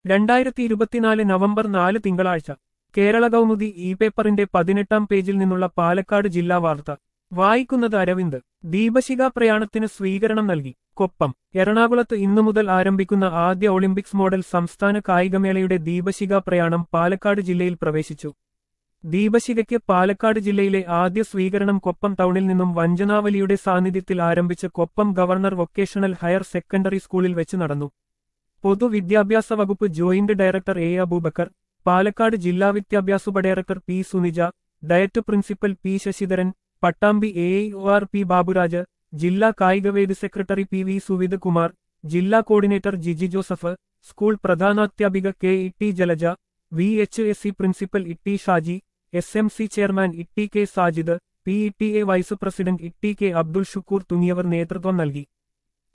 രണ്ടായിരത്തി ഇരുപത്തിനാല് നവംബർ നാല് തിങ്കളാഴ്ച കേരള കൗമുദി ഇ പേപ്പറിന്റെ പതിനെട്ടാം പേജിൽ നിന്നുള്ള പാലക്കാട് ജില്ലാ വാർത്ത വായിക്കുന്നത് അരവിന്ദ് ദീപശിഖ പ്രയാണത്തിന് സ്വീകരണം നൽകി കൊപ്പം എറണാകുളത്ത് ഇന്നു മുതൽ ആരംഭിക്കുന്ന ആദ്യ ഒളിമ്പിക്സ് മോഡൽ സംസ്ഥാന കായികമേളയുടെ ദീപശിഖ പ്രയാണം പാലക്കാട് ജില്ലയിൽ പ്രവേശിച്ചു ദീപശിഖയ്ക്ക് പാലക്കാട് ജില്ലയിലെ ആദ്യ സ്വീകരണം കൊപ്പം ടൗണിൽ നിന്നും വഞ്ചനാവലിയുടെ സാന്നിധ്യത്തിൽ ആരംഭിച്ച Koppam government vocational higher secondary സ്കൂളിൽ വെച്ച് നടന്നു പൊതുവിദ്യാഭ്യാസ വകുപ്പ് joint director A Abubakar Palakkad ജില്ലാ വിദ്യാഭ്യാസ director P Sunija DIET principal P Sasidharan Pattambi A O R P Baburaj ജില്ലാ കായികവേദി secretary P V Suvith Kumar ജില്ലാ കോർഡിനേറ്റർ ജിജി ജോസഫ് സ്കൂൾ പ്രധാനാധ്യാപിക K E T Jalaja V H S C principal Itty Shaji S M C chairman Itty K Sajid P E T A vice president Itty K Abdul Shukkur തുടങ്ങിയവർ നേതൃത്വം നൽകി